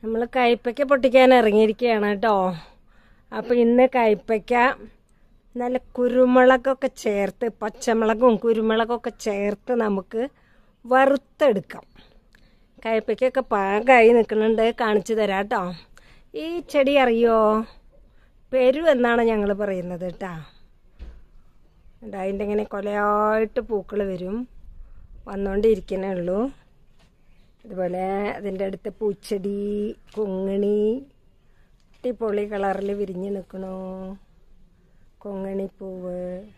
നമ്മൾ കയ്പ്പയ്ക്ക പൊട്ടിക്കാൻ ഇറങ്ങിയിരിക്കുകയാണ് കേട്ടോ അപ്പോൾ ഇന്ന് കയ്പ്പയ്ക്ക നല്ല കുരുമുളകൊക്കെ ചേർത്ത് പച്ചമുളകും കുരുമുളകൊക്കെ ചേർത്ത് നമുക്ക് വറുത്തെടുക്കാം കയ്പ്പയ്ക്കൊക്കെ പാകമായി നിൽക്കുന്നുണ്ട് കാണിച്ചു തരാം കേട്ടോ ഈ ചെടി അറിയോ പെരു എന്നാണ് ഞങ്ങൾ പറയുന്നത് കേട്ടോ ഉണ്ട് അതിൻ്റെ ഇങ്ങനെ കൊലയായിട്ട് പൂക്കൾ വരും വന്നുകൊണ്ടിരിക്കണേ ഉള്ളൂ അതുപോലെ അതിൻ്റെ അടുത്ത് പൂച്ചെടി കൊങ്ങണി അടിപൊളി കളറിൽ വിരിഞ്ഞ് നിൽക്കണു കൊങ്ങണിപ്പൂവ്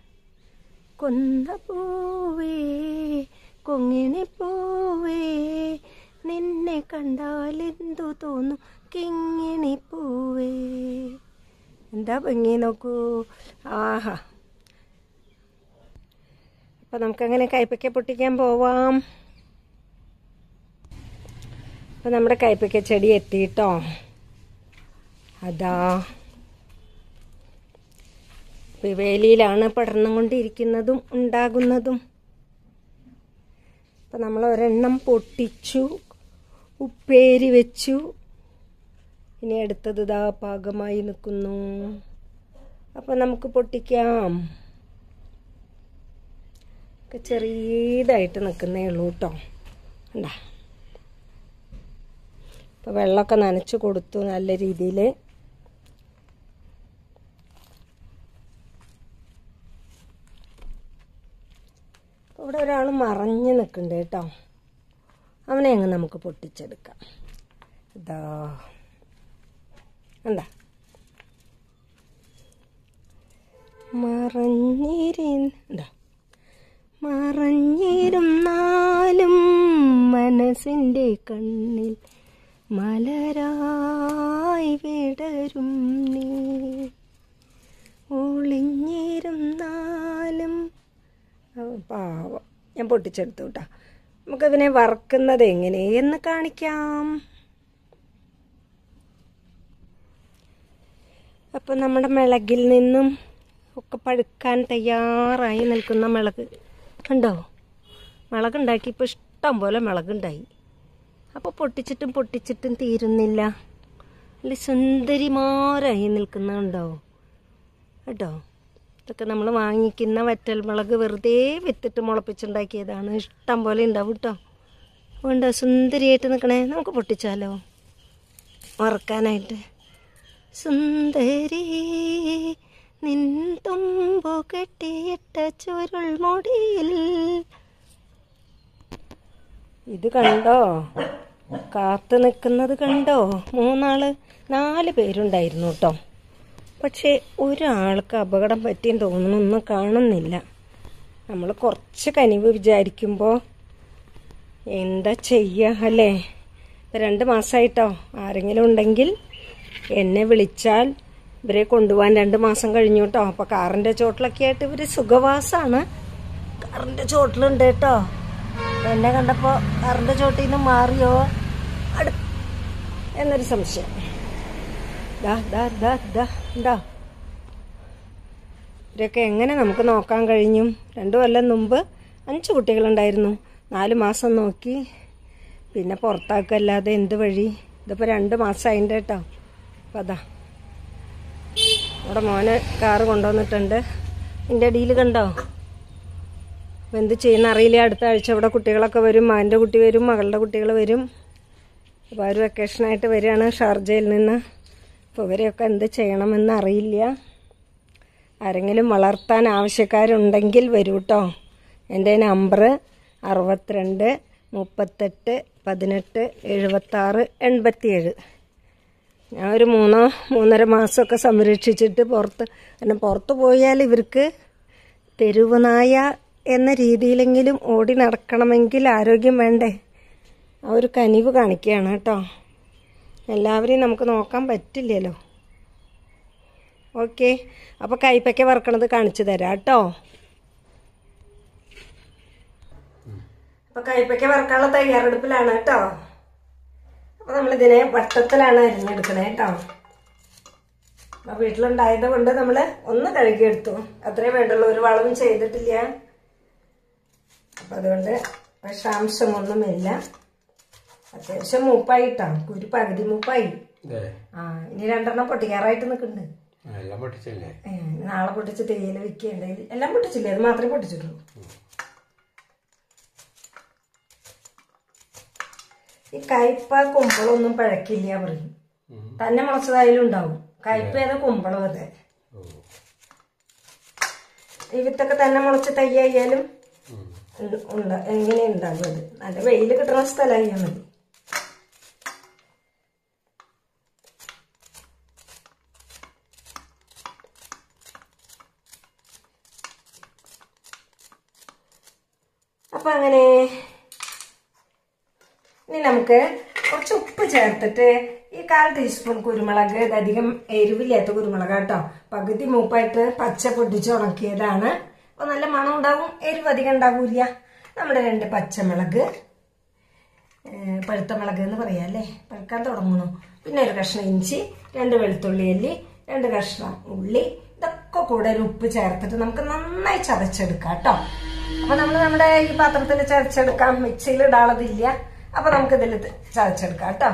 കൊന്നപ്പൂവേ കൊങ്ങിണിപ്പൂവേ നിന്നെ കണ്ടാൽ എന്തു തോന്നും കിങ്ങിണിപ്പൂവേ എന്താ ഭംഗി നോക്കൂ ആഹാ അപ്പം നമുക്കങ്ങനെ കയ്പയ്ക്ക പൊട്ടിക്കാൻ പോവാം അപ്പം നമ്മുടെ കയ്പയ്ക്ക ചെടി എത്തിയിട്ടോ അതാ ഇപ്പം വേലിയിലാണ് പടർന്നുകൊണ്ടിരിക്കുന്നതും ഉണ്ടാകുന്നതും അപ്പം നമ്മൾ ഒരെണ്ണം പൊട്ടിച്ചു ഉപ്പേരി വെച്ചു ഇനി അടുത്തത് ഇതാ പാകമായി നിൽക്കുന്നു അപ്പം നമുക്ക് പൊട്ടിക്കാം ഒക്കെ ചെറിയതായിട്ട് നിൽക്കുന്നേ ഉള്ളൂ കേട്ടോ ഉണ്ടാ ഇപ്പോൾ വെള്ളമൊക്കെ നനച്ച് കൊടുത്തു നല്ല രീതിയിൽ ഇവിടെ ഒരാൾ മറഞ്ഞ് നിൽക്കുന്നുണ്ട് കേട്ടോ അവനെ അങ്ങ് നമുക്ക് പൊട്ടിച്ചെടുക്കാം ഇതാ എന്താ മറഞ്ഞിരുന്നാ മറഞ്ഞിരുന്നാലും മനസ്സിൻ്റെ കണ്ണിൽ മലരായി വിടരും നീ ഒളിഞ്ഞിരുന്നാലും അവൻ പാവം ഞാൻ പൊട്ടിച്ചെടുത്തു കേട്ടോ നമുക്കതിനെ വറക്കുന്നത് എങ്ങനെയെന്ന് കാണിക്കാം അപ്പം നമ്മുടെ മിളകിൽ നിന്നും ഒക്കെ പഴുക്കാൻ തയ്യാറായി നിൽക്കുന്ന മിളക് കണ്ടോ മിളകുണ്ടാക്കിയപ്പോൾ ഇഷ്ടം പോലെ മിളകുണ്ടായി അപ്പോൾ പൊട്ടിച്ചിട്ടും പൊട്ടിച്ചിട്ടും തീരുന്നില്ല നല്ല സുന്ദരിമാരായി നിൽക്കുന്നുണ്ടോ കേട്ടോ ഇതൊക്കെ നമ്മൾ വാങ്ങിക്കുന്ന വറ്റൽ മുളക് വെറുതെ വിത്തിട്ട് മുളപ്പിച്ചുണ്ടാക്കിയതാണ് ഇഷ്ടം പോലെ ഉണ്ടാവും കേട്ടോ അതുകൊണ്ട് സുന്ദരിയായിട്ട് നിൽക്കണേ നമുക്ക് പൊട്ടിച്ചാലോ വറക്കാനായിട്ട് സുന്ദരി നിൻ തുമ്പു കെട്ടിയിട്ട ചുരുൾ മുടിയിൽ ഇത് കണ്ടോ കാത്തു നിൽക്കുന്നത് കണ്ടോ മൂന്നാള് നാല് പേരുണ്ടായിരുന്നു കേട്ടോ പക്ഷേ ഒരാൾക്ക് അപകടം പറ്റിയെന്ന് തോന്നുന്നു ഒന്നും കാണുന്നില്ല നമ്മൾ കുറച്ച് കനിവ് വിചാരിക്കുമ്പോൾ എന്താ ചെയ്യുക അല്ലേ ഇപ്പം രണ്ട് മാസമായിട്ടോ ആരെങ്കിലും ഉണ്ടെങ്കിൽ എന്നെ വിളിച്ചാൽ ഇവരെ കൊണ്ടുപോകാൻ രണ്ട് മാസം കഴിഞ്ഞു കേട്ടോ അപ്പോൾ കാറിൻ്റെ ചോട്ടിലൊക്കെ ആയിട്ട് ഇവർ സുഖവാസമാണ് കാറിൻ്റെ ചോട്ടിലുണ്ട് കേട്ടോ എന്നെ കണ്ടപ്പോൾ കാറിൻ്റെ ചോട്ടിൽ നിന്ന് മാറിയോ അടു എന്നൊരു സംശയം ദാ ദാ ദാ ദാ ഉണ്ടോ ഇവരൊക്കെ എങ്ങനെ നമുക്ക് നോക്കാൻ കഴിഞ്ഞു രണ്ടു കൊല്ലം മുമ്പ് അഞ്ച് കുട്ടികളുണ്ടായിരുന്നു നാല് മാസം നോക്കി പിന്നെ പുറത്താക്കല്ലാതെ എന്ത് വഴി ഇതിപ്പോൾ രണ്ട് മാസം അതിൻ്റെ കേട്ടോ അപ്പം അതാ അവിടെ മോനെ കാറ് കൊണ്ടുവന്നിട്ടുണ്ട് എൻ്റെ അടിയിൽ കണ്ടോ അപ്പം എന്ത് ചെയ്യുന്ന അറിയില്ല അടുത്ത ആഴ്ച ഇവിടെ കുട്ടികളൊക്കെ വരും മകൻ്റെ കുട്ടി വരും മകളുടെ കുട്ടികൾ വരും അപ്പോൾ അവർ വെക്കേഷനായിട്ട് വരികയാണ് ഷാർജയിൽ നിന്ന് അപ്പോൾ ഇവരെയൊക്കെ എന്ത് ചെയ്യണമെന്ന് അറിയില്ല ആരെങ്കിലും വളർത്താൻ ആവശ്യക്കാരുണ്ടെങ്കിൽ വരൂ കേട്ടോ എൻ്റെ നമ്പർ അറുപത്തിരണ്ട് മുപ്പത്തെട്ട് പതിനെട്ട് എഴുപത്താറ് എൺപത്തിയേഴ് ഞാൻ ഒരു മൂന്നോ മൂന്നര മാസമൊക്കെ സംരക്ഷിച്ചിട്ട് പുറത്ത് കാരണം പുറത്ത് പോയാൽ ഇവർക്ക് തെരുവ് നായ എന്ന രീതിയിലെങ്കിലും ഓടി നടക്കണമെങ്കിൽ ആരോഗ്യം വേണ്ടേ ആ ഒരു കനിവ് കാണിക്കുകയാണ് കേട്ടോ എല്ലാവരെയും നമുക്ക് നോക്കാൻ പറ്റില്ലല്ലോ ഓക്കെ അപ്പോൾ കയ്പയ്ക്ക വറക്കണത് കാണിച്ചു തരാം കേട്ടോ അപ്പോൾ കയ്പയ്ക്ക വറക്കാനുള്ള തയ്യാറെടുപ്പിലാണ് കേട്ടോ അപ്പോൾ നമ്മളിതിനെ വട്ടത്തിലാണ് അരിഞ്ഞെടുക്കണേ കേട്ടോ അപ്പോൾ വീട്ടിലുണ്ടായത് കൊണ്ട് നമ്മൾ ഒന്ന് കഴുകിയെടുത്തു അത്രേ വേണ്ടുള്ളൂ ഒരു വളവും ചെയ്തിട്ടില്ല അപ്പം അതുകൊണ്ട് വിഷാംശമൊന്നുമില്ല അത്യാവശ്യം മൂപ്പായിട്ടാ ഒരു പകുതി മൂപ്പായി ഇതേ ആ ഇനി രണ്ടെണ്ണം പൊട്ടിക്കാറായിട്ട് നിൽക്കുന്നുണ്ട് ആ, എല്ലാം പൊട്ടിച്ചല്ലേ ഏ, ഇനി നാളെ പൊട്ടിച്ച് തേയില വിൽക്കേണ്ടത് എല്ലാം പൊട്ടിച്ചില്ലേ അത് മാത്രമേ പൊട്ടിച്ചിട്ടുള്ളൂ ഈ കയ്പ കുമ്പളൊന്നും പഴക്കില്ല പറയും ഉം. തന്നെ മുളച്ചതായാലും ഉണ്ടാവും കയ്പ ഏതാ കുമ്പളം അതെ ഓ ഈ വിത്തൊക്കെ തന്നെ മുളച്ച് തയ്യായാലും ഉം. ഉണ്ട് ഉണ്ട് എങ്ങനെ ഉണ്ടാവും അത് നല്ല വെയിൽ കിട്ടുന്ന സ്ഥലമായാൽ മതി അപ്പൊ അങ്ങനെ ഇനി നമുക്ക് കുറച്ച് ഉപ്പ് ചേർത്തിട്ട് ഈ കാൽ ടീസ്പൂൺ കുരുമുളക് ഇതധികം എരിവില്ലാത്ത കുരുമുളക് കേട്ടോ പകുതി മൂപ്പായിട്ട് പച്ച പൊടിച്ച് ഉണക്കിയതാണ് അപ്പൊ നല്ല മണം ഉണ്ടാവും എരിവ് അധികം ഉണ്ടാവില്ല നമ്മുടെ രണ്ട് പച്ചമുളക് ഏഹ് പഴുത്ത മുളക് എന്ന് പറയാം അല്ലേ പഴുക്കാൻ തുടങ്ങണു പിന്നെ ഒരു കഷ്ണം ഇഞ്ചി രണ്ട് വെളുത്തുള്ളി അല്ലി രണ്ട് കഷ്ണം ഉള്ളി ഇതൊക്കെ കൂടെ ഒരു ഉപ്പ് ചേർത്തിട്ട് നമുക്ക് നന്നായി ചതച്ചെടുക്കാം കേട്ടോ അപ്പൊ നമ്മൾ നമ്മുടെ ഈ പാത്രത്തിൽ ചതച്ചെടുക്കാം മിക്സിയിൽ ഇടാളതില്ല അപ്പൊ നമുക്ക് ഇതിൽ ചതച്ചെടുക്കാം കേട്ടോ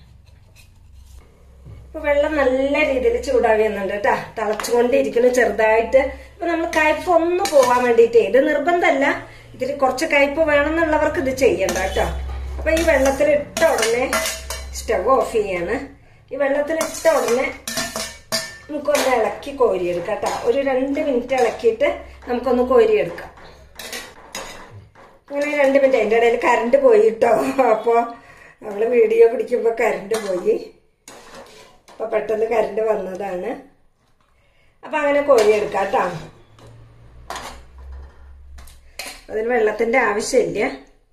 ഇപ്പൊ വെള്ളം നല്ല രീതിയിൽ ചൂടാവി വന്നുണ്ട് കേട്ടാ തിളച്ചുകൊണ്ടിരിക്കുന്നു ചെറുതായിട്ട് ഇപ്പൊ നമ്മൾ കയ്പ് ഒന്ന് പോവാൻ വേണ്ടിയിട്ട് ഇത് നിർബന്ധമല്ല ഇതിൽ കുറച്ച് കയ്പ് വേണമെന്നുള്ളവർക്ക് ഇത് ചെയ്യണ്ട കേട്ടോ അപ്പൊ ഈ വെള്ളത്തിൽ ഇട്ട ഉടനെ സ്റ്റവ് ഓഫ് ചെയ്യാണ് ഈ വെള്ളത്തിൽ ഇട്ട ഉടനെ നമുക്കൊന്ന് ഇളക്കി കോരിയെടുക്കാം കേട്ടോ ഒരു രണ്ട് മിനിറ്റ് ഇളക്കിയിട്ട് നമുക്കൊന്ന് കോരിയെടുക്കാം അങ്ങനെ രണ്ട് മിനിറ്റ് അതിൻ്റെ ഇടയിൽ കറണ്ട് പോയി കേട്ടോ അപ്പോൾ നമ്മൾ വീഡിയോ പിടിക്കുമ്പോൾ കറണ്ട് പോയി അപ്പൊ പെട്ടെന്ന് കറണ്ട് വന്നതാണ് അപ്പൊ അങ്ങനെ കോരിയെടുക്കാം കേട്ടോ അതിന് വെള്ളത്തിന്റെ ആവശ്യമില്ല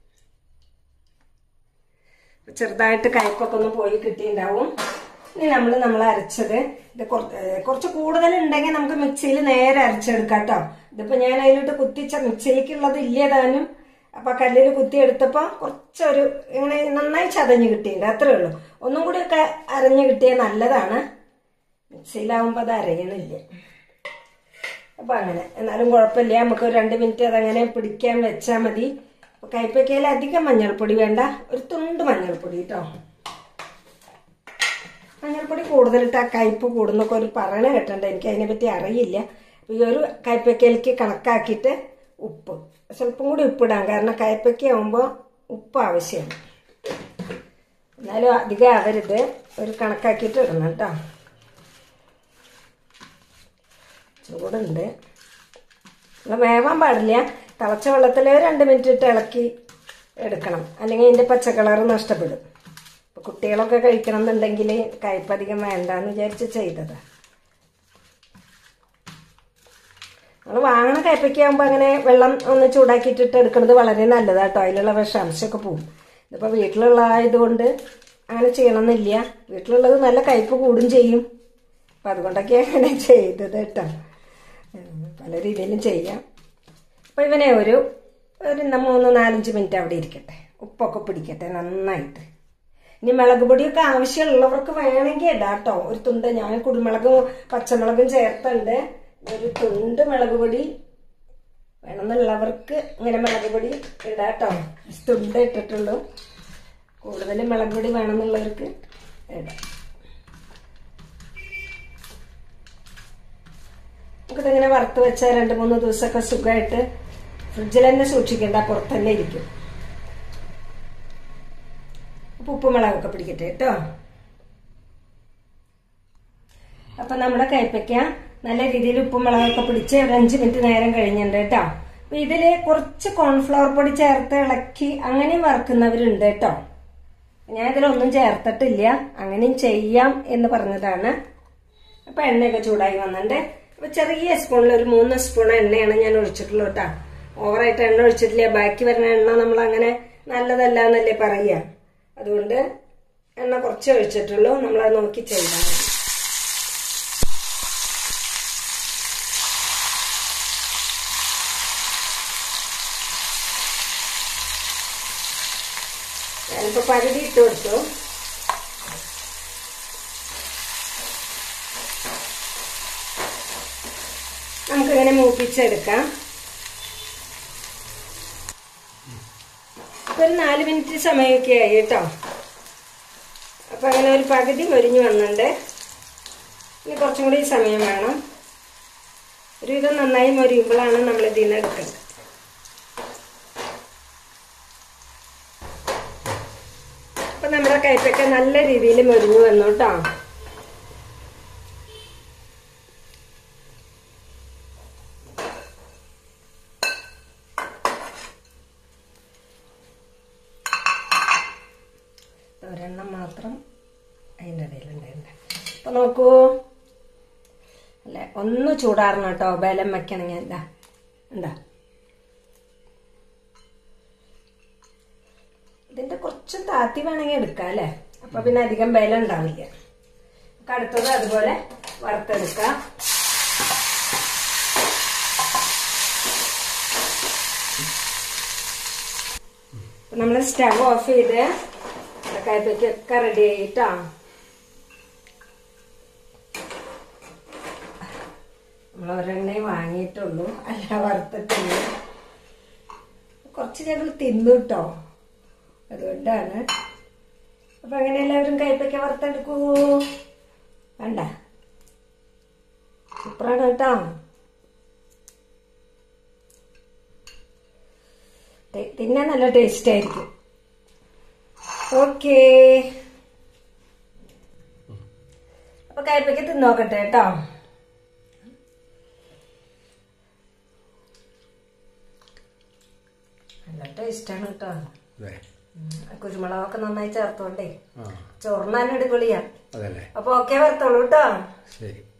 ചെറുതായിട്ട് കയ്പൊക്കെ ഒന്ന് പോയി കിട്ടിയിട്ടുണ്ടാവും ഇനി നമ്മൾ നമ്മൾ അരച്ചത് ഇത് കുറ- ഏ, കുറച്ച് കൂടുതൽ ഉണ്ടെങ്കിൽ നമുക്ക് മിക്സിയിൽ നേരെ അരച്ചെടുക്കാം കേട്ടോ ഇതിപ്പോ ഞാൻ അതിലോട്ട് കുത്തിച്ച മിക്സിയിലേക്കുള്ളത് ഇല്ല താനും അപ്പൊ കല്ലിൽ കുത്തി എടുത്തപ്പോ കുറച്ചൊരു ഇങ്ങനെ നന്നായി ചതഞ്ഞ് കിട്ടിയിട്ടുണ്ട് അത്രേ ഉള്ളൂ ഒന്നും കൂടി ഒക്കെ അരഞ്ഞ് കിട്ടിയാൽ നല്ലതാണ് മിക്സിയിലാവുമ്പോൾ അത് അരയണില്ല അപ്പൊ അങ്ങനെ എന്നാലും കുഴപ്പമില്ല നമുക്ക് ഒരു രണ്ട് മിനിറ്റ് അതങ്ങനെ പിടിക്കാൻ വെച്ചാൽ മതി അപ്പൊ കൈപ്പക്കയിൽ അധികം മഞ്ഞൾപ്പൊടി വേണ്ട ഒരു തുണ്ട് മഞ്ഞൾപ്പൊടി കേട്ടോ മഞ്ഞൾപ്പൊടി കൂടുതലിട്ട് ആ കയ്പ് കൂടുന്നൊക്കെ ഒരു പറയണ കേട്ടണ്ട എനിക്ക് അതിനെപ്പറ്റി അറിയില്ല അപ്പൊ ഈ ഒരു കയ്പക്കയിലേക്ക് കണക്കാക്കിയിട്ട് ഉപ്പ് സ്വല്പം കൂടി ഉപ്പിടാം കാരണം കയ്പക്ക ആവുമ്പോൾ ഉപ്പ് ആവശ്യമാണ് എന്നാലും അധികം ആവരുത് ഒരു കണക്കാക്കിയിട്ട് ഇടണം കേട്ടോ ചൂടുണ്ട് നമ്മൾ വേവാൻ പാടില്ല തിളച്ച വെള്ളത്തിൽ രണ്ട് മിനിറ്റ് ഇട്ട് ഇളക്കി എടുക്കണം അല്ലെങ്കിൽ അതിൻ്റെ പച്ച കളർ നഷ്ടപ്പെടും അപ്പോൾ കുട്ടികളൊക്കെ കഴിക്കണം എന്നുണ്ടെങ്കിൽ കയ്പധികം വേണ്ടാന്ന് വിചാരിച്ച് ചെയ്തതാ നമ്മൾ വാങ്ങണ കയ്പയ്ക്കാകുമ്പോൾ അങ്ങനെ വെള്ളം ഒന്ന് ചൂടാക്കിയിട്ടിട്ട് എടുക്കുന്നത് വളരെ നല്ലതാട്ടോ അതിലുള്ള വിഷാംശമൊക്കെ പോവും ഇതിപ്പോൾ വീട്ടിലുള്ള ആയതുകൊണ്ട് അങ്ങനെ ചെയ്യണമെന്നില്ല വീട്ടിലുള്ളത് നല്ല കയ്പ് കൂടും ചെയ്യും അപ്പം അതുകൊണ്ടൊക്കെ അങ്ങനെ ചെയ്തത് കേട്ടോ ഉം, പല രീതിയിലും ചെയ്യാം അപ്പോൾ ഇവനെ ഒരു ഒരു ന- മൂന്ന് നാലഞ്ച് മിനിറ്റ് അവിടെ ഇരിക്കട്ടെ ഉപ്പൊക്കെ പിടിക്കട്ടെ നന്നായിട്ട് ഇനി മുളക് പൊടിയൊക്കെ ആവശ്യമുള്ളവർക്ക് വേണമെങ്കിൽ ഇടാം കേട്ടോ ഒരു തുണ്ട് ഞാൻ കുരുമുളകും പച്ചമുളകും ചേർത്തുണ്ട് ഒരു തുണ്ട് മുളക് പൊടി വേണമെന്നുള്ളവർക്ക് ഇങ്ങനെ മുളക് പൊടി ഇടാം കേട്ടോ തുണ്ട് ഇട്ടിട്ടുള്ളൂ കൂടുതൽ മുളക് പൊടി വേണമെന്നുള്ളവർക്ക് ഇടാം നമുക്കിതിങ്ങനെ വറുത്ത് വെച്ചാൽ രണ്ട് മൂന്ന് ദിവസമൊക്കെ സുഖമായിട്ട് ഫ്രിഡ്ജിൽ തന്നെ സൂക്ഷിക്കേണ്ട പുറത്ത് തന്നെ ഇരിക്കും അപ്പൊ ഉപ്പുമുളകൊക്കെ പിടിക്കട്ടെ കേട്ടോ അപ്പൊ നമ്മുടെ കൈപ്പയ്ക്ക നല്ല രീതിയിൽ ഉപ്പുമുളകൊക്കെ പിടിച്ച് ഒരു അഞ്ച് മിനിറ്റ് നേരം കഴിഞ്ഞിട്ടുണ്ട് കേട്ടോ അപ്പൊ ഇതില് കുറച്ച് കോൺഫ്ലവർ പൊടി ചേർത്ത് ഇളക്കി അങ്ങനെയും വറുക്കുന്നവരുണ്ട് കേട്ടോ ഞാൻ ഇതിലൊന്നും ചേർത്തിട്ടില്ല അങ്ങനെയും ചെയ്യാം എന്ന് പറഞ്ഞതാണ് അപ്പൊ എണ്ണയൊക്കെ ചൂടായി വന്നിട്ടുണ്ട് അപ്പൊ ചെറിയ സ്പൂണിൽ ഒരു മൂന്ന് സ്പൂൺ എണ്ണയാണ് ഞാൻ ഒഴിച്ചിട്ടുള്ളൂ കേട്ടോ ഓവറായിട്ട് എണ്ണ ഒഴിച്ചിട്ടില്ല ബാക്കി വരുന്ന എണ്ണ നമ്മൾ അങ്ങനെ നല്ലതല്ല എന്നല്ലേ പറയുക അതുകൊണ്ട് എണ്ണ കുറച്ച് ഒഴിച്ചിട്ടുള്ളൂ നമ്മളത് നോക്കി ചെയ്താൽ മതി ഞാനിപ്പോ പകുതി ഇട്ട് കൊടുത്തു നമുക്കിങ്ങനെ മൂപ്പിച്ചെടുക്കാം ഇപ്പൊ ഒരു നാല് മിനിറ്റ് സമയമൊക്കെ ആയി കേട്ടോ അപ്പൊ അങ്ങനെ ഒരു പകുതി മൊരിഞ്ഞു വന്നിട്ടുണ്ട് ഇനി കുറച്ചും കൂടി സമയം വേണം ഒരുവിധം നന്നായി മൊരിയുമ്പോഴാണ് നമ്മൾ ഇതിൽ നിന്ന് എടുക്കുന്നത് അപ്പൊ നമ്മുടെ കയ്പൊക്കെ നല്ല രീതിയിൽ മൊരിഞ്ഞു വന്നു കേട്ടോ ഒരെണ്ണം മാത്രം അതിൻ്റെ ഇടയിലുണ്ടായിരുന്നു അപ്പൊ നോക്കൂ അല്ലെ ഒന്ന് ചൂടാറണം കേട്ടോ ബലം വെക്കണമെങ്കിൽ എന്താ എന്താ ഇതിന്റെ കുറച്ച് താത്തി വേണമെങ്കിൽ എടുക്കാം അല്ലേ അപ്പൊ പിന്നെ അധികം ബലം ഉണ്ടാവില്ല നമുക്ക് അടുത്തത് അതുപോലെ വറുത്തെടുക്കാം നമ്മൾ സ്റ്റവ് ഓഫ് ചെയ്ത് കയ്പയ്ക്കൊക്കെ റെഡി ആയിട്ടോ നമ്മൾ ഒരെണ്ണേ വാങ്ങിയിട്ടുള്ളൂ അല്ല വറുത്തിട്ടില്ല കുറച്ച് ഞങ്ങൾ തിന്നു കേട്ടോ അതുകൊണ്ടാണ് അപ്പൊ അങ്ങനെ എല്ലാവരും കയ്പയ്ക്ക വറുത്തെടുക്കൂ വേണ്ട സൂപ്പറാണ് കേട്ടോ ടെ- തിന്നാൻ നല്ല ടേസ്റ്റ് ആയിരിക്കും ഓക്കേ അപ്പൊ കയ്പയ്ക്ക് തിന്നോക്കട്ടെ കേട്ടോ നല്ല ടേസ്റ്റാണ് കേട്ടോ അതെ ഉം, കുരുമുളകൊക്കെ നന്നായി ചേർത്തോണ്ടേ ആ ചോറിനാൻ അടിപൊളിയാ അതല്ലേ അപ്പൊ ഓക്കെ വരത്തോളൂ കേട്ടോ ശരി